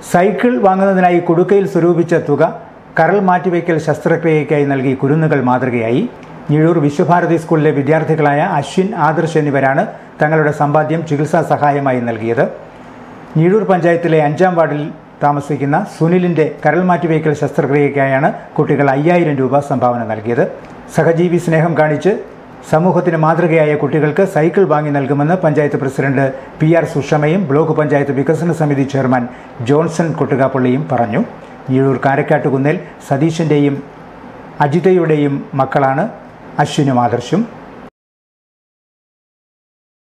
cycle വാങ്ങുന്നതിനായി കുടുക്കയിൽ സ്വരൂപിച്ച തുക കരൾ മാറ്റിവയ്ക്കൽ ശസ്ത്രക്രിയയ്ക്കായി നൽകി കുരുന്നുകൾ മാതൃകയായി ഞിഴൂർ വിശ്വഭാരതി സ്കൂളിലെ വിദ്യാർത്ഥികളായ അശ്വിൻ ആദർശ് എന്നിവരാണ് തങ്ങളുടെ സമ്പാദ്യം ചികിത്സാ സഹായമായി നൽകിയത് ഞിഴൂർ പഞ്ചായത്തിലെ അഞ്ചാം വാർഡിൽ താമസിക്കുന്ന സുനിലിന്റെ കരൾ മാറ്റിവയ്ക്കൽ ശസ്ത്രക്രിയയ്ക്കായാണ് കുട്ടികൾ അയ്യായിരം രൂപ സംഭാവന നൽകിയത് സഹജീവി സ്നേഹം കാണിച്ച് സമൂഹത്തിന് മാതൃകയായ കുട്ടികൾക്ക് സൈക്കിൾ വാങ്ങി നൽകുമെന്ന് പഞ്ചായത്ത് പ്രസിഡന്റ് പി ആർ സുഷമയും ബ്ലോക്ക് പഞ്ചായത്ത് വികസന സമിതി ചെയർമാൻ ജോൺസൺ കൊട്ടുകാപ്പള്ളിയും പറഞ്ഞു ഞിഴൂർ കാരക്കാട്ടുകുന്നിൽ സതീഷിന്റെയും അജിതയുടെയും മക്കളാണ് അശ്വിനും ആദർശും